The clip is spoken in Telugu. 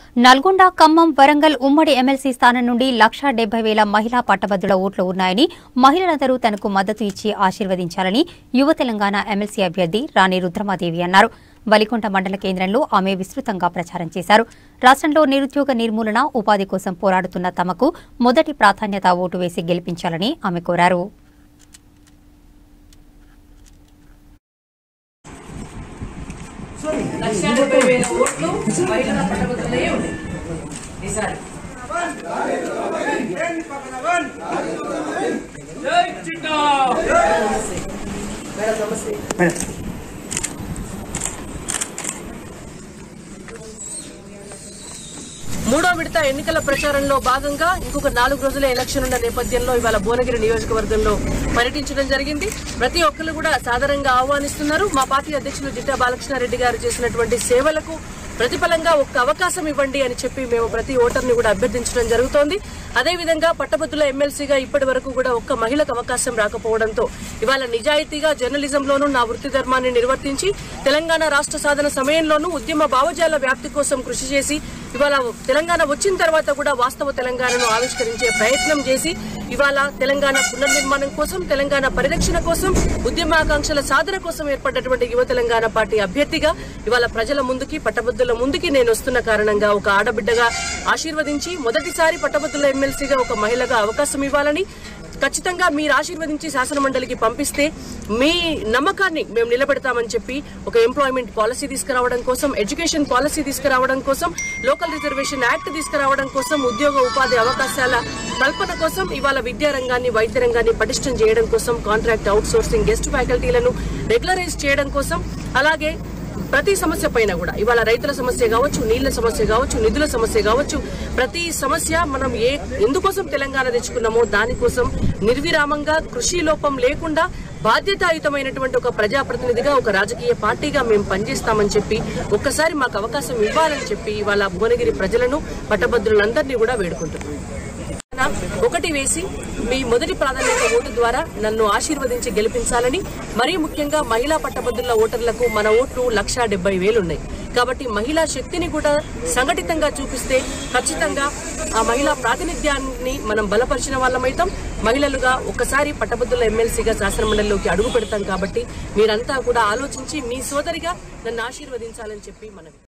నల్గొండ ఖమ్మం వరంగల్ ఉమ్మడి ఎమ్మెల్సీ స్థానం నుండి లక్షా డెబ్బై వేల మహిళా పట్టభద్రుల ఓట్లు ఉన్నాయని మహిళలందరూ తనకు మద్దతు ఇచ్చి ఆశీర్వదించాలని యువ తెలంగాణ ఎమ్మెల్సీ అభ్యర్థి రాణి రుద్రమాదేవి అన్నారు వలికొంట మండల కేంద్రంలో ఆమె విస్తృతంగా ప్రచారం చేశారు రాష్ట్రంలో నిరుద్యోగ నిర్మూలన ఉపాధి కోసం పోరాడుతున్న తమకు మొదటి ప్రాధాన్యత ఓటు వేసి గెలిపించాలని ఆమె కోరారు లక్ష డెబ్బై వేల ఓట్లు మహిళల పట్టభద్రులే ఉన్నాయి ఈసారి జై చిట్టా మేడం నమస్తే మూడో విడత ఎన్నికల ప్రచారంలో భాగంగా ఇంకొక నాలుగు రోజుల ఎలక్షన్ ఉన్న నేపథ్యంలో ఇవాళ భువనగిరి నియోజకవర్గంలో పర్యటించడం జరిగింది ప్రతి ఒక్కరు కూడా సాధారణంగా ఆహ్వానిస్తున్నారు మా పార్టీ అధ్యక్షులు జిట్టా బాలకృష్ణారెడ్డి గారు చేసినటువంటి సేవలకు ప్రతిఫలంగా ఒక్క అవకాశం ఇవ్వండి అని చెప్పి మేము ప్రతి ఓటర్ని కూడా అభ్యర్థించడం జరుగుతోంది అదేవిధంగా పట్టభద్రుల ఎమ్మెల్సీగా ఇప్పటి వరకు కూడా ఒక్క మహిళకు అవకాశం రాకపోవడంతో ఇవాళ నిజాయితీగా జర్నలిజంలోనూ నా వృత్తి ధర్మాన్ని నిర్వర్తించి తెలంగాణ రాష్ట్ర సాధన సమయంలోనూ ఉద్యమ భావజాల వ్యాప్తి కోసం కృషి చేసి ఇవాళ తెలంగాణ వచ్చిన తర్వాత కూడా వాస్తవ తెలంగాణను ఆవిష్కరించే ప్రయత్నం చేసి ఇవాళ తెలంగాణ పునర్నిర్మాణం కోసం తెలంగాణ పరిరక్షణ కోసం ఉద్యమాకాంక్షల సాధన కోసం ఏర్పడ్డటువంటి యువ తెలంగాణ పార్టీ అభ్యర్థిగా ఇవాళ ప్రజల ముందుకి పట్టభద్రుల ముందుకి నేను వస్తున్న కారణంగా ఒక ఆడబిడ్డగా ఆశీర్వదించి మొదటిసారి పట్టభద్రుల ఎమ్మెల్సీగా ఒక మహిళగా అవకాశం ఇవ్వాలని ఖచ్చితంగా మీరు ఆశీర్వదించి శాసనమండలికి పంపిస్తే మీ నమ్మకాన్ని మేము నిలబెడతామని చెప్పి ఒక ఎంప్లాయ్మెంట్ పాలసీ తీసుకురావడం కోసం ఎడ్యుకేషన్ పాలసీ తీసుకురావడం కోసం లోకల్ రిజర్వేషన్ యాక్ట్ తీసుకురావడం కోసం ఉద్యోగ ఉపాధి అవకాశాల కల్పన కోసం ఇవాళ విద్యా రంగాన్ని వైద్య రంగాన్ని పటిష్టం చేయడం కోసం కాంట్రాక్ట్ అవుట్ సోర్సింగ్ గెస్ట్ ఫ్యాకల్టీలను రెగ్యులరైజ్ చేయడం కోసం అలాగే ప్రతి సమస్య పైన కూడా ఇవాళ రైతుల సమస్య కావచ్చు నీళ్ల సమస్య కావచ్చు నిధుల సమస్య కావచ్చు ప్రతి సమస్య మనం ఏ ఎందుకోసం తెలంగాణ తెచ్చుకున్నామో దానికోసం నిర్విరామంగా కృషి లోపం లేకుండా బాధ్యతాయుతమైనటువంటి ఒక ప్రజాప్రతినిధిగా ఒక రాజకీయ పార్టీగా మేము పనిచేస్తామని చెప్పి ఒక్కసారి మాకు అవకాశం ఇవ్వాలని చెప్పి ఇవాళ భువనగిరి ప్రజలను పట్టభద్రులందరినీ కూడా వేడుకుంటున్నాం ఒకటి వేసి మీ మొదటి ప్రాధాన్యత ఓటు ద్వారా నన్ను ఆశీర్వదించి గెలిపించాలని మరీ ముఖ్యంగా మహిళా పట్టభద్రుల ఓటర్లకు మన ఓట్లు లక్షా డెబ్బై వేలున్నాయి కాబట్టి మహిళా శక్తిని కూడా సంఘటితంగా చూపిస్తే ఖచ్చితంగా ఆ మహిళా ప్రాతినిధ్యాన్ని మనం బలపరిచిన వాళ్ళమైతాం మహిళలుగా ఒక్కసారి పట్టభద్రుల ఎమ్మెల్సీగా శాసనమండలిలోకి అడుగు పెడతాం కాబట్టి మీరంతా కూడా ఆలోచించి మీ సోదరిగా నన్ను ఆశీర్వదించాలని చెప్పి మనవి